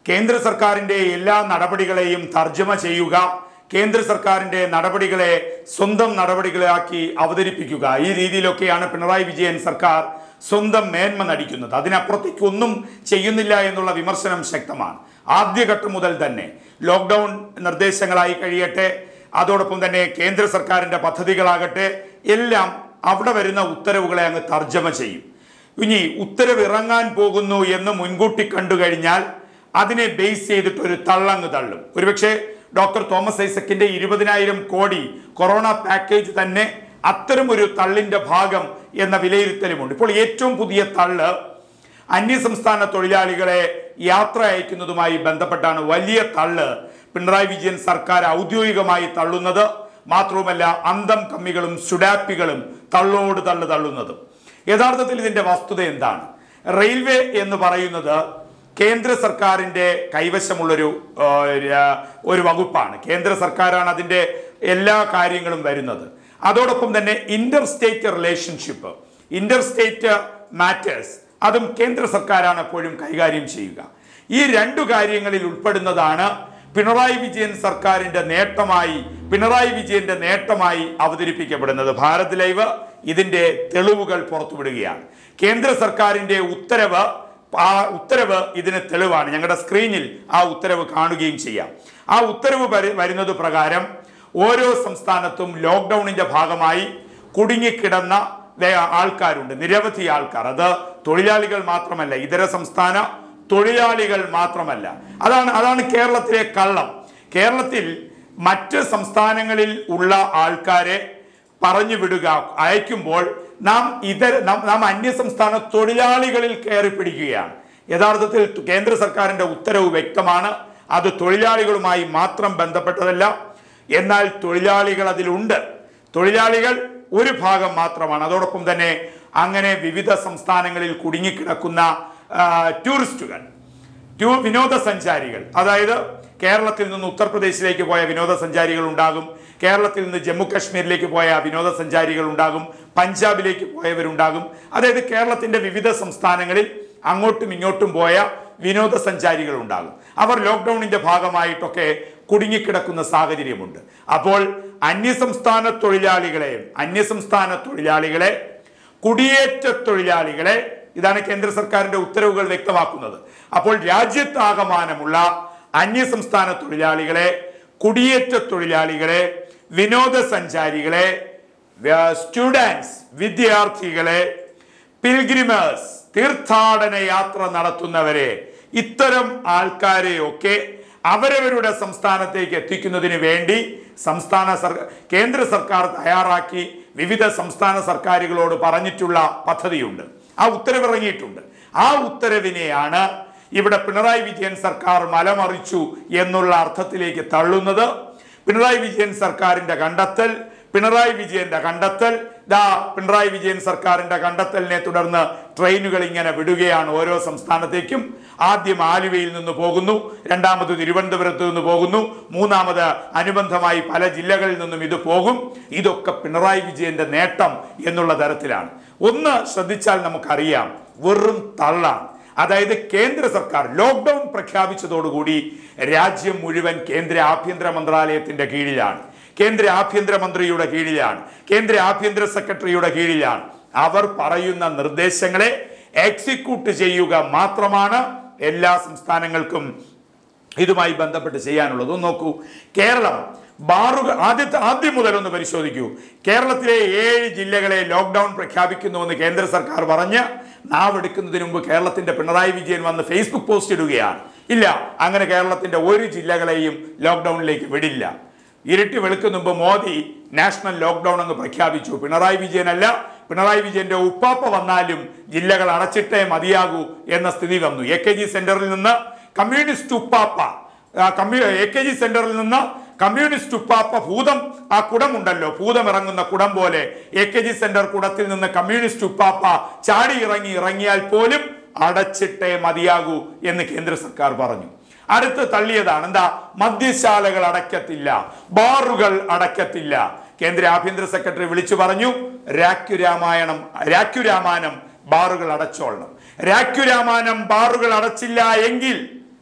കേന്ദ്ര സർക്കാരിന്റെ എല്ലാ നടപടികളെയും തർജ്ജമ ചെയ്യുക കേന്ദ്ര സർക്കാരിന്റെ നടപടികളെ സ്വന്തം നടപടികളാക്കി അവതരിപ്പിക്കുക ഈ രീതിയിലൊക്കെയാണ് പിണറായി വിജയൻ സർക്കാർ സ്വന്തം മേന്മ നടിക്കുന്നത് അതിനപ്പുറത്തേക്ക് ഒന്നും ചെയ്യുന്നില്ല എന്നുള്ള വിമർശനം ശക്തമാണ് ആദ്യഘട്ടം മുതൽ തന്നെ ലോക്ക്ഡൗൺ നിർദ്ദേശങ്ങളായി കഴിയട്ടെ അതോടൊപ്പം തന്നെ കേന്ദ്ര സർക്കാരിന്റെ പദ്ധതികളാകട്ടെ എല്ലാം അവിടെ വരുന്ന ഉത്തരവുകളെ അങ്ങ് തർജ്ജമ ചെയ്യും ഇനി ഉത്തരവ് ഇറങ്ങാൻ പോകുന്നു എന്ന് മുൻകൂട്ടി കണ്ടു കഴിഞ്ഞാൽ അതിനെ ബേസ് ചെയ്തിട്ട് ഒരു തള്ളങ്ങ് തള്ളും ഒരുപക്ഷെ ഡോക്ടർ തോമസ് ഐസക്കിന്റെ ഇരുപതിനായിരം കോടി കൊറോണ പാക്കേജ് തന്നെ അത്തരം ഒരു തള്ളിന്റെ ഭാഗം എന്ന വിലയിരുത്തലുമുണ്ട് ഇപ്പോൾ ഏറ്റവും പുതിയ തള്ള് അന്യസംസ്ഥാന തൊഴിലാളികളെ യാത്ര അയക്കുന്നതുമായി ബന്ധപ്പെട്ടാണ് വലിയ തള്ള് പിണറായി വിജയൻ സർക്കാർ ഔദ്യോഗികമായി തള്ളുന്നത് മാത്രവുമല്ല അന്തം കമ്മികളും സുഡാപ്പികളും തള്ളോട് തള്ളു തള്ളുന്നതും യഥാർത്ഥത്തിൽ ഇതിന്റെ വസ്തുത എന്താണ് റെയിൽവേ എന്ന് പറയുന്നത് കേന്ദ്ര സർക്കാരിന്റെ കൈവശമുള്ളൊരു ആ, ര- ഒരു വകുപ്പാണ് കേന്ദ്ര സർക്കാരാണ് അതിന്റെ എല്ലാ കാര്യങ്ങളും വരുന്നത് അതോടൊപ്പം തന്നെ inter state relationship inter state matters അതും കേന്ദ്ര സർക്കാരാണ് എപ്പോഴും കൈകാര്യം ചെയ്യുക ഈ രണ്ടു കാര്യങ്ങളിൽ ഉൾപ്പെടുന്നതാണ് പിണറായി വിജയൻ സർക്കാരിന്റെ നേട്ടമായി പിണറായി വിജയന്റെ നേട്ടമായി അവതരിപ്പിക്കപ്പെടുന്നത് ഭാരത് ലൈവ് ഇതിന്റെ തെളിവുകൾ പുറത്തുവിടുകയാണ് കേന്ദ്ര സർക്കാരിന്റെ ഉത്തരവ് ആ ഉത്തരവ് ഇതിന് തെളിവാണ് ഞങ്ങളുടെ സ്ക്രീനിൽ ആ ഉത്തരവ് കാണുകയും ചെയ്യാം ആ ഉത്തരവ് വരു- വരുന്നത് പ്രകാരം ഓരോ സംസ്ഥാനത്തും ലോക്ക്ഡൌണിന്റെ ഭാഗമായി കുടുങ്ങിക്കിടന്ന വേ- ആൾക്കാരുണ്ട് നിരവധി ആൾക്കാർ അത് തൊഴിലാളികൾ മാത്രമല്ല ഇതര സംസ്ഥാന തൊഴിലാളികൾ മാത്രമല്ല അതാണ് അതാണ് കേരളത്തിലെ കള്ളം കേരളത്തിൽ മറ്റ് സംസ്ഥാനങ്ങളിൽ ഉള്ള ആൾക്കാരെ പറഞ്ഞു വിടുക അയക്കുമ്പോൾ നാം ഇതര നാം നാം അന്യസംസ്ഥാന തൊഴിലാളികളിൽ കയറി പിടിക്കുകയാണ് യഥാർത്ഥത്തിൽ കേന്ദ്ര സർക്കാരിന്റെ ഉത്തരവ് വ്യക്തമാണ് അത് തൊഴിലാളികളുമായി മാത്രം ബന്ധപ്പെട്ടതല്ല എന്നാൽ തൊഴിലാളികൾ അതിലുണ്ട് തൊഴിലാളികൾ ഒരു ഭാഗം മാത്രമാണ് അതോടൊപ്പം തന്നെ അങ്ങനെ വിവിധ സംസ്ഥാനങ്ങളിൽ കുടുങ്ങിക്കിടക്കുന്ന ആ, ടൂറിസ്റ്റുകൾ ടൂ വിനോദസഞ്ചാരികൾ അതായത് കേരളത്തിൽ നിന്ന് ഉത്തർപ്രദേശിലേക്ക് പോയ വിനോദസഞ്ചാരികൾ ഉണ്ടാകും കേരളത്തിൽ നിന്ന് ജമ്മു കാശ്മീരിലേക്ക് പോയ വിനോദസഞ്ചാരികൾ ഉണ്ടാകും പഞ്ചാബിലേക്ക് പോയവരുണ്ടാകും അതായത് കേരളത്തിന്റെ വിവിധ സംസ്ഥാനങ്ങളിൽ അങ്ങോട്ടും ഇങ്ങോട്ടും പോയ വിനോദസഞ്ചാരികൾ ഉണ്ടാകും അവർ ലോക്ക്ഡൌണിന്റെ ഭാഗമായിട്ടൊക്കെ കുടുങ്ങിക്കിടക്കുന്ന സാഹചര്യമുണ്ട് അപ്പോൾ അന്യസംസ്ഥാന തൊഴിലാളികളെയും അന്യസംസ്ഥാന തൊഴിലാളികളെ കുടിയേറ്റ തൊഴിലാളികളെ ഇതാണ് കേന്ദ്ര സർക്കാരിന്റെ ഉത്തരവുകൾ വ്യക്തമാക്കുന്നത് അപ്പോൾ രാജ്യത്താകമാനമുള്ള അന്യസംസ്ഥാന തൊഴിലാളികളെ കുടിയേറ്റ തൊഴിലാളികളെ വിനോദസഞ്ചാരികളെ സ്റ്റുഡൻസ് വിദ്യാർത്ഥികളെ പിൽഗ്രിമേഴ്സ് തീർത്ഥാടന യാത്ര നടത്തുന്നവരെ ഇത്തരം ആൾക്കാരെയൊക്കെ അവരവരുടെ സംസ്ഥാനത്തേക്ക് എത്തിക്കുന്നതിന് വേണ്ടി സംസ്ഥാന സർക്കാർ കേന്ദ്ര സർക്കാർ തയ്യാറാക്കി വിവിധ സംസ്ഥാന സർക്കാരുകളോട് പറഞ്ഞിട്ടുള്ള പദ്ധതിയുണ്ട് ആ ഉത്തരവിറങ്ങിയിട്ടുണ്ട് ആ ഉത്തരവിനെയാണ് ഇവിടെ പിണറായി വിജയൻ സർക്കാർ മലമറിച്ചു എന്നുള്ള അർത്ഥത്തിലേക്ക് തള്ളുന്നത് പിണറായി വിജയൻ സർക്കാരിന്റെ കണ്ടെത്തൽ പിണറായി വിജയന്റെ കണ്ടെത്തൽ ദാ പിണറായി വിജയൻ സർക്കാരിന്റെ കണ്ടെത്തലിനെ തുടർന്ന് ട്രെയിനുകൾ ഇങ്ങനെ വിടുകയാണ് ഓരോ സംസ്ഥാനത്തേക്കും ആദ്യം ആലുവയിൽ നിന്ന് പോകുന്നു രണ്ടാമത് തിരുവനന്തപുരത്ത് നിന്ന് പോകുന്നു മൂന്നാമത് അനുബന്ധമായി പല ജില്ലകളിൽ നിന്നും ഇത് പോകും ഇതൊക്കെ പിണറായി വിജയന്റെ നേട്ടം എന്നുള്ള തരത്തിലാണ് ഒന്ന് ശ്രദ്ധിച്ചാൽ നമുക്കറിയാം വെറും തള്ളാണ് അതായത് കേന്ദ്ര സർക്കാർ ലോക്ക്ഡൌൺ പ്രഖ്യാപിച്ചതോടുകൂടി രാജ്യം മുഴുവൻ കേന്ദ്ര ആഭ്യന്തര മന്ത്രാലയത്തിന്റെ കീഴിലാണ് കേന്ദ്ര ആഭ്യന്തരമന്ത്രിയുടെ കീഴിലാണ് കേന്ദ്ര ആഭ്യന്തര സെക്രട്ടറിയുടെ കീഴിലാണ് അവർ പറയുന്ന നിർദ്ദേശങ്ങളെ എക്സിക്യൂട്ട് ചെയ്യുക മാത്രമാണ് എല്ലാ സംസ്ഥാനങ്ങൾക്കും ഇതുമായി ബന്ധപ്പെട്ട് ചെയ്യാനുള്ളത് ഒന്ന് നോക്കൂ കേരളം ബാറുകൾ ആദ്യത്തെ ആദ്യം മുതൽ ഒന്ന് പരിശോധിക്കൂ കേരളത്തിലെ ഏഴ് ജില്ലകളെ ലോക്ക്ഡൌൺ പ്രഖ്യാപിക്കുന്നുവെന്ന് കേന്ദ്ര സർക്കാർ പറഞ്ഞ് നാവെടുക്കുന്നതിന് മുമ്പ് കേരളത്തിന്റെ പിണറായി വിജയൻ വന്ന് ഫേസ്ബുക്ക് പോസ്റ്റ് ഇടുകയാണ് ഇല്ല അങ്ങനെ കേരളത്തിന്റെ ഒരു ജില്ലകളെയും ലോക്ക്ഡൌണിലേക്ക് വിടില്ല ഇരുട്ടി വെളുക്കുന്ന മുമ്പ് മോദി നാഷണൽ ലോക്ക്ഡൌൺ അങ്ങ് പ്രഖ്യാപിച്ചു പിണറായി വിജയനല്ല പിണറായി വിജയന്റെ ഉപ്പാപ്പ വന്നാലും ജില്ലകൾ അടച്ചിട്ടേ മതിയാകൂ എന്ന സ്ഥിതി വന്നു എ കെ ജി സെന്ററിൽ നിന്ന് കമ്മ്യൂണിസ്റ്റ് ഉപ്പാപ്പ ആ, കമ്മ്യൂ എ കെ ജി സെന്ററിൽ നിന്ന് കമ്മ്യൂണിസ്റ്റ് ഉപ്പാപ്പ ഭൂതം ആ കുടമുണ്ടല്ലോ ഭൂതം ഇറങ്ങുന്ന കുടം പോലെ എ കെ ജി സെന്റർ കുടത്തിൽ നിന്ന് കമ്മ്യൂണിസ്റ്റ് ഉപ്പാപ്പ ചാടി ഇറങ്ങി ഇറങ്ങിയാൽ പോലും അടച്ചിട്ടേ മതിയാകൂ എന്ന് കേന്ദ്ര സർക്കാർ പറഞ്ഞു അടുത്ത് തള്ളിയതാണ് എന്താ മദ്യശാലകൾ അടയ്ക്കത്തില്ല ബാറുകൾ അടയ്ക്കത്തില്ല കേന്ദ്ര ആഭ്യന്തര സെക്രട്ടറി വിളിച്ചു പറഞ്ഞു രാഖ്യുരാമായണം രാഖ്യുരാമാനം ബാറുകൾ അടച്ചോളണം രാഖ്യുരാമാനം ബാറുകൾ അടച്ചില്ല എങ്കിൽ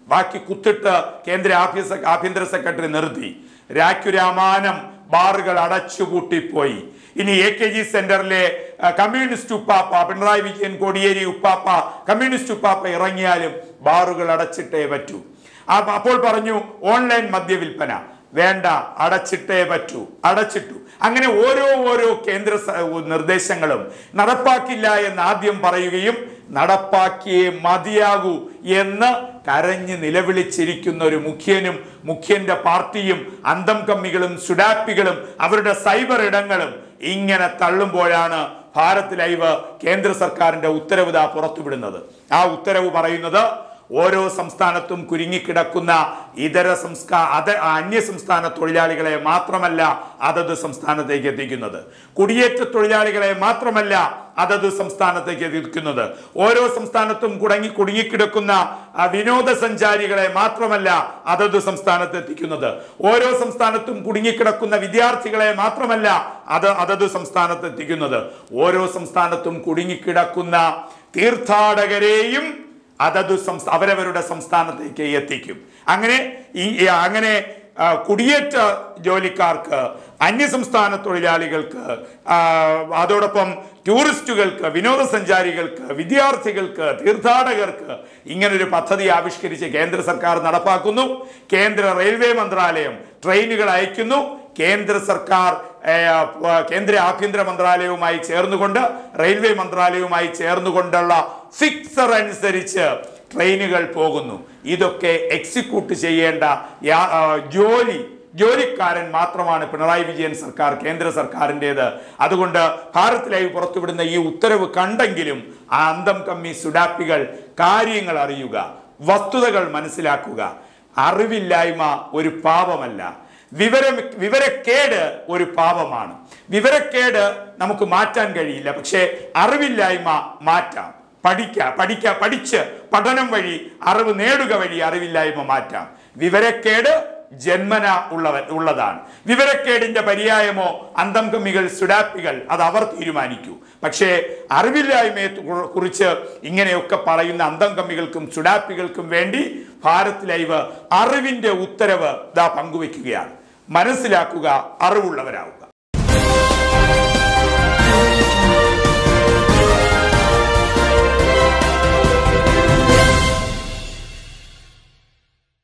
ബാക്കി കുത്തിട്ട് കേന്ദ്ര ആഭ്യസ ആഭ്യന്തര സെക്രട്ടറി നിർത്തി രാക്കുരാമാനം ബാറുകൾ അടച്ചുപൂട്ടിപ്പോയി ഇനി എ കെ ജി സെന്ററിലെ ആ, കമ്മ്യൂണിസ്റ്റ് ഉപ്പാപ്പ പിണറായി വിജയൻ കോടിയേരി ഉപ്പാപ്പ കമ്മ്യൂണിസ്റ്റ് ഉപ്പാപ്പ ഇറങ്ങിയാലും ബാറുകൾ അടച്ചിട്ടേ പറ്റൂ ആ- അപ്പോൾ പറഞ്ഞു ഓൺലൈൻ മദ്യവിൽപ്പന വേണ്ട അടച്ചിട്ടേ പറ്റൂ അടച്ചിട്ടു അങ്ങനെ ഓരോ ഓരോ കേന്ദ്ര സ- നിർദ്ദേശങ്ങളും നടപ്പാക്കില്ല എന്ന് ആദ്യം പറയുകയും നടപ്പാക്കിയേ മതിയാകൂ എന്ന് കരഞ്ഞ് നിലവിളിച്ചിരിക്കുന്ന ഒരു മുഖ്യനും മുഖ്യന്റെ പാർട്ടിയും അന്തം കമ്മികളും സുഡാപ്പികളും അവരുടെ സൈബർ ഇടങ്ങളും ഇങ്ങനെ തള്ളുമ്പോഴാണ് ഭാരത് ലൈവ് കേന്ദ്ര സർക്കാരിന്റെ ഉത്തരവ് ദാ പുറത്തുവിടുന്നത് ആ ഉത്തരവ് പറയുന്നത് ഓരോ സംസ്ഥാനത്തും കുരുങ്ങിക്കിടക്കുന്ന ഇതര സംസ്ഥാ അത അന്യ സംസ്ഥാന തൊഴിലാളികളെ മാത്രമല്ല അതത് സംസ്ഥാനത്തേക്ക് എത്തിക്കുന്നത് കുടിയേറ്റ തൊഴിലാളികളെ മാത്രമല്ല അതത് സംസ്ഥാനത്തേക്ക് എത്തിക്കുന്നത് ഓരോ സംസ്ഥാനത്തും കുടങ്ങി കുടുങ്ങിക്കിടക്കുന്ന ആ, വിനോദസഞ്ചാരികളെ മാത്രമല്ല അതത് സംസ്ഥാനത്ത് എത്തിക്കുന്നത് ഓരോ സംസ്ഥാനത്തും കുടുങ്ങിക്കിടക്കുന്ന വിദ്യാർത്ഥികളെ മാത്രമല്ല അത് അതത് സംസ്ഥാനത്ത് എത്തിക്കുന്നത് ഓരോ സംസ്ഥാനത്തും കുടുങ്ങിക്കിടക്കുന്ന തീർത്ഥാടകരെയും അതത് സംസ്ഥാ അവരവരുടെ സംസ്ഥാനത്തേക്ക് എത്തിക്കും അങ്ങനെ ഈ ഈ അങ്ങനെ ആ, കുടിയേറ്റ ജോലിക്കാർക്ക് അന്യസംസ്ഥാന തൊഴിലാളികൾക്ക് ആ, അതോടൊപ്പം ടൂറിസ്റ്റുകൾക്ക് വിനോദസഞ്ചാരികൾക്ക് വിദ്യാർത്ഥികൾക്ക് തീർത്ഥാടകർക്ക് ഇങ്ങനൊരു പദ്ധതി ആവിഷ്കരിച്ച് കേന്ദ്ര സർക്കാർ നടപ്പാക്കുന്നു കേന്ദ്ര റെയിൽവേ മന്ത്രാലയം ട്രെയിനുകൾ അയക്കുന്നു കേന്ദ്ര സർക്കാർ ഏ, പ- കേന്ദ്ര ആഭ്യന്തര മന്ത്രാലയവുമായി ചേർന്നുകൊണ്ട് റെയിൽവേ മന്ത്രാലയവുമായി ചേർന്നുകൊണ്ടുള്ള ഫിക്സർ അനുസരിച്ച് ട്രെയിനുകൾ പോകുന്നു ഇതൊക്കെ എക്സിക്യൂട്ട് ചെയ്യേണ്ട യാ- ആ, ജോലി ജോലിക്കാരൻ മാത്രമാണ് പിണറായി വിജയൻ സർക്കാർ കേന്ദ്ര സർക്കാരിൻ്റെത് അതുകൊണ്ട് ഭാരത് ലൈവ് പുറത്തുവിടുന്ന ഈ ഉത്തരവ് കണ്ടെങ്കിലും ആ അന്തം കമ്മി സുഡാപ്പികൾ കാര്യങ്ങൾ അറിയുക വസ്തുതകൾ മനസ്സിലാക്കുക അറിവില്ലായ്മ ഒരു പാപമല്ല വിവരം വിവരക്കേട് ഒരു പാപമാണ് വിവരക്കേട് നമുക്ക് മാറ്റാൻ കഴിയില്ല പക്ഷേ അറിവില്ലായ്മ മാറ്റാം പഠിക്ക പഠിക്ക പഠിച്ച് പഠനം വഴി അറിവ് നേടുക വഴി അറിവില്ലായ്മ മാറ്റാം വിവരക്കേട് ജന്മന ഉള്ളവൻ ഉള്ളതാണ് വിവരക്കേടിന്റെ പര്യായമോ അന്തം കമ്മികൾ സുഡാപ്പികൾ അത് അവർ തീരുമാനിക്കൂ പക്ഷേ അറിവില്ലായ്മയെ തു- കുറിച്ച് ഇങ്ങനെയൊക്കെ പറയുന്ന അന്തം കമ്മികൾക്കും സുഡാപ്പികൾക്കും വേണ്ടി ഭാരത് ലൈവ് അറിവിന്റെ ഉത്തരവ് ദാ പങ്കുവെക്കുകയാണ് മനസ്സിലാക്കുക അറിവുള്ളവരാവുക